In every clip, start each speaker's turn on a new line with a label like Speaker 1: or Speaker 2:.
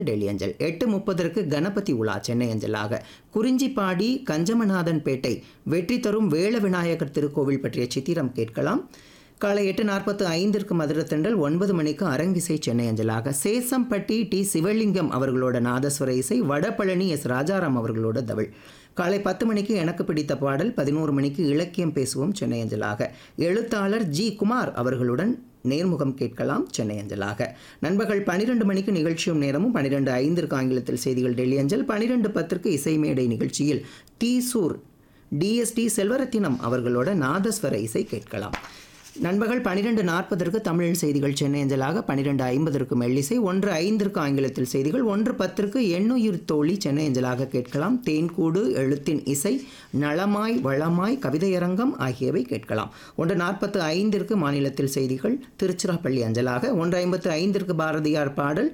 Speaker 1: டெல்லி அஞ்சல் எட்டு முப்பதற்கு கணபதி உலா சென்னை அஞ்சலாக குறிஞ்சிப்பாடி கஞ்சமநாதன் பேட்டை வெற்றி தரும் வேள விநாயகர் திருக்கோவில் பற்றிய சித்திரம் கேட்கலாம் காலை எட்டு நாற்பத்து ஐந்திற்கு மதுரத்தண்டல் ஒன்பது மணிக்கு அரங்கிசை சென்னை அஞ்சலாக சேசம்பட்டி டி சிவலிங்கம் அவர்களோட நாதஸ்வர இசை வடபழனி எஸ் ராஜாராம் அவர்களோட தவிழ் காலை பத்து மணிக்கு எனக்கு பிடித்த பாடல் பதினோரு மணிக்கு இலக்கியம் பேசுவோம் சென்னை அஞ்சலாக எழுத்தாளர் ஜி குமார் அவர்களுடன் நேர்முகம் கேட்கலாம் சென்னை அஞ்சலாக நண்பர்கள் பனிரெண்டு மணிக்கு நிகழ்ச்சியும் நேரமும் பனிரெண்டு ஐந்திற்கு ஆங்கிலத்தில் செய்திகள் டெல்லி அஞ்சல் பனிரெண்டு பத்திற்கு இசை மேடை நிகழ்ச்சியில் தீசூர் டிஎஸ்டி செல்வரத்தினம் அவர்களோட நாதஸ்வர இசை கேட்கலாம் நண்பர்கள் பனிரெண்டு நாற்பதற்கு தமிழ் செய்திகள் சென்னை அஞ்சலாக பனிரெண்டு ஐம்பதற்கு மெல்லிசை ஒன்று ஐந்திற்கு ஆங்கிலத்தில் செய்திகள் ஒன்று பத்திற்கு எண்ணுயிர் தோழி சென்னை அஞ்சலாக கேட்கலாம் தேன்கூடு எழுத்தின் இசை நலமாய் வளமாய் கவிதையரங்கம் ஆகியவை கேட்கலாம் ஒன்று நாற்பத்து ஐந்திற்கு மாநிலத்தில் செய்திகள் திருச்சிராப்பள்ளி அஞ்சலாக ஒன்று ஐம்பத்து ஐந்திற்கு பாரதியார் பாடல்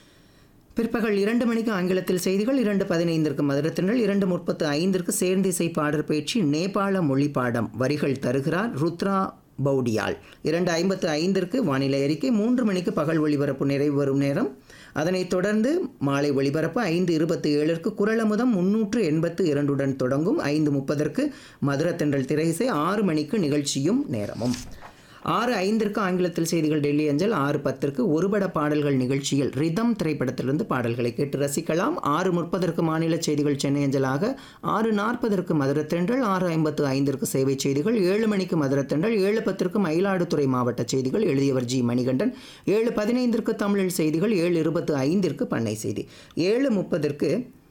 Speaker 1: பிற்பகல் இரண்டு மணிக்கு ஆங்கிலத்தில் செய்திகள் இரண்டு பதினைந்திற்கு மதுரத்தினல் இரண்டு முப்பத்து ஐந்திற்கு சேர்ந்திசை பாடற் பயிற்சி நேபாள மொழி பாடம் வரிகள் தருகிறார் ருத்ரா பௌடியால் இரண்டு ஐம்பத்து ஐந்திற்கு வானிலை அறிக்கை மூன்று மணிக்கு பகல் ஒளிபரப்பு நிறைவு வரும் நேரம் அதனைத் தொடர்ந்து மாலை ஒளிபரப்பு ஐந்து இருபத்தி ஏழிற்கு குரலமுதம் முன்னூற்று எண்பத்து இரண்டுடன் தொடங்கும் ஐந்து முப்பதற்கு மதுரத்தென்றல் திரையிசை ஆறு மணிக்கு நிகழ்ச்சியும் நேரமும் ஆறு ஐந்திற்கு ஆங்கிலத்தில் செய்திகள் டெல்லி அஞ்சல் ஆறு பத்திற்கு ஒருபட பாடல்கள் நிகழ்ச்சியில் ரிதம் திரைப்படத்திலிருந்து பாடல்களை கேட்டு ரசிக்கலாம் ஆறு முப்பதற்கு மாநில செய்திகள் சென்னை அஞ்சலாக ஆறு நாற்பதற்கு மதுரத்தென்றல் ஆறு ஐம்பத்து ஐந்திற்கு சேவை செய்திகள் ஏழு மணிக்கு மதுரத்தென்றல் ஏழு பத்திற்கு மயிலாடுதுறை மாவட்ட செய்திகள் எழுதியவர் ஜி மணிகண்டன் ஏழு பதினைந்திற்கு தமிழில் செய்திகள் ஏழு இருபத்து ஐந்திற்கு பண்ணை செய்தி ஏழு முப்பதற்கு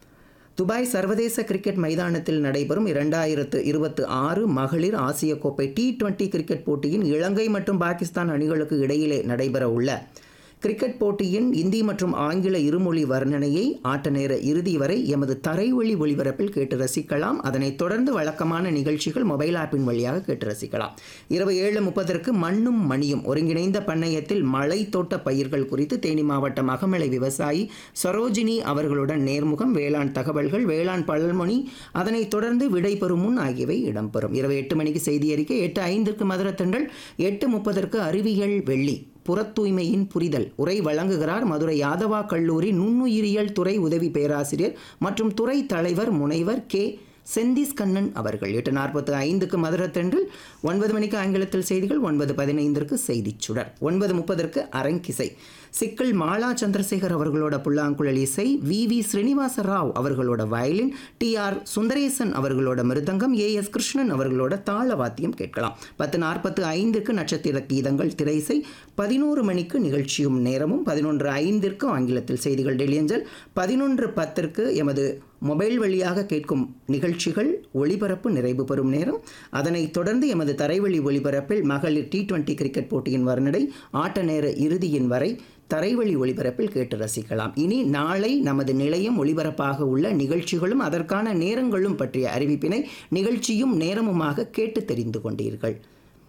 Speaker 1: துபாய் சர்வதேச கிரிக்கெட் மைதானத்தில் நடைபெறும் இரண்டாயிரத்து இருபத்து ஆறு மகளிர் ஆசிய கோப்பை டி டுவெண்டி கிரிக்கெட் போட்டியின் இலங்கை மற்றும் பாகிஸ்தான் அணிகளுக்கு இடையிலே நடைபெற உள்ள கிரிக்கெட் போட்டியின் இந்தி மற்றும் ஆங்கில இருமொழி வர்ணனையை ஆட்ட நேர இறுதி வரை எமது தரைவழி ஒளிபரப்பில் கேட்டு ரசிக்கலாம் அதனைத் தொடர்ந்து வழக்கமான நிகழ்ச்சிகள் மொபைல் ஆப்பின் வழியாக கேட்டு ரசிக்கலாம் இரவு ஏழு முப்பதற்கு மண்ணும் மணியும் ஒருங்கிணைந்த பண்ணையத்தில் மலை தோட்ட பயிர்கள் குறித்து தேனி மாவட்டம் அகமலை விவசாயி சரோஜினி அவர்களுடன் நேர்முகம் வேளாண் தகவல்கள் வேளாண் பழமொழி அதனைத் தொடர்ந்து விடைபெறும் முன் ஆகியவை இடம்பெறும் இரவு எட்டு மணிக்கு செய்தி அறிக்கை எட்டு ஐந்திற்கு மதுரத்தண்டல் எட்டு முப்பதற்கு அறிவியல் வெள்ளி புறத்தூய்மையின் புரிதல் உரை வழங்குகிறார் மதுரை யாதவா கல்லூரி நுண்ணுயிரியல் துறை உதவி பேராசிரியர் மற்றும் துறை தலைவர் முனைவர் கே செந்திஸ் கண்ணன் அவர்கள் எட்டு நாற்பத்து ஐந்துக்கு மதுரத்தென்றில் ஒன்பது மணிக்கு ஆங்கிலத்தில் செய்திகள் ஒன்பது பதினைந்திற்கு செய்திச் சுடர் ஒன்பது முப்பதற்கு அரங்கிசை சிக்கல் மாலா சந்திரசேகர் அவர்களோட புல்லாங்குழல் இசை வி வி ஸ்ரீனிவாச ராவ் அவர்களோட வயலின் டி ஆர் சுந்தரேசன் அவர்களோட மிருதங்கம் ஏ எஸ் கிருஷ்ணன் அவர்களோட தாள வாத்தியம் கேட்கலாம் பத்து நாற்பத்து ஐந்துக்கு நட்சத்திர கீதங்கள் திரைசை பதினோரு மணிக்கு நிகழ்ச்சியும் நேரமும் பதினொன்று ஐந்திற்கு ஆங்கிலத்தில் செய்திகள் டெலியஞ்சல் பதினொன்று பத்திற்கு எமது மொபைல் வழியாக கேட்கும் நிகழ்ச்சிகள் ஒளிபரப்பு நிறைவு பெறும் நேரம் அதனைத் தொடர்ந்து எமது தரைவழி ஒளிபரப்பில் மகளிர் டி டுவெண்டி கிரிக்கெட் போட்டியின் வர்ணனை ஆட்ட நேர இறுதியின் வரை தரைவழி ஒளிபரப்பில் கேட்டு ரசிக்கலாம் இனி நாளை நமது நிலையம் ஒளிபரப்பாக உள்ள நிகழ்ச்சிகளும் அதற்கான நேரங்களும் பற்றிய அறிவிப்பினை நிகழ்ச்சியும் நேரமுமாக கேட்டு தெரிந்து கொண்டீர்கள்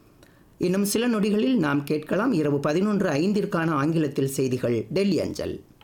Speaker 1: இன்னும் சில நொடிகளில் நாம் கேட்கலாம் இரவு பதினொன்று ஐந்திற்கான ஆங்கிலத்தில் செய்திகள் டெல்லி அஞ்சல்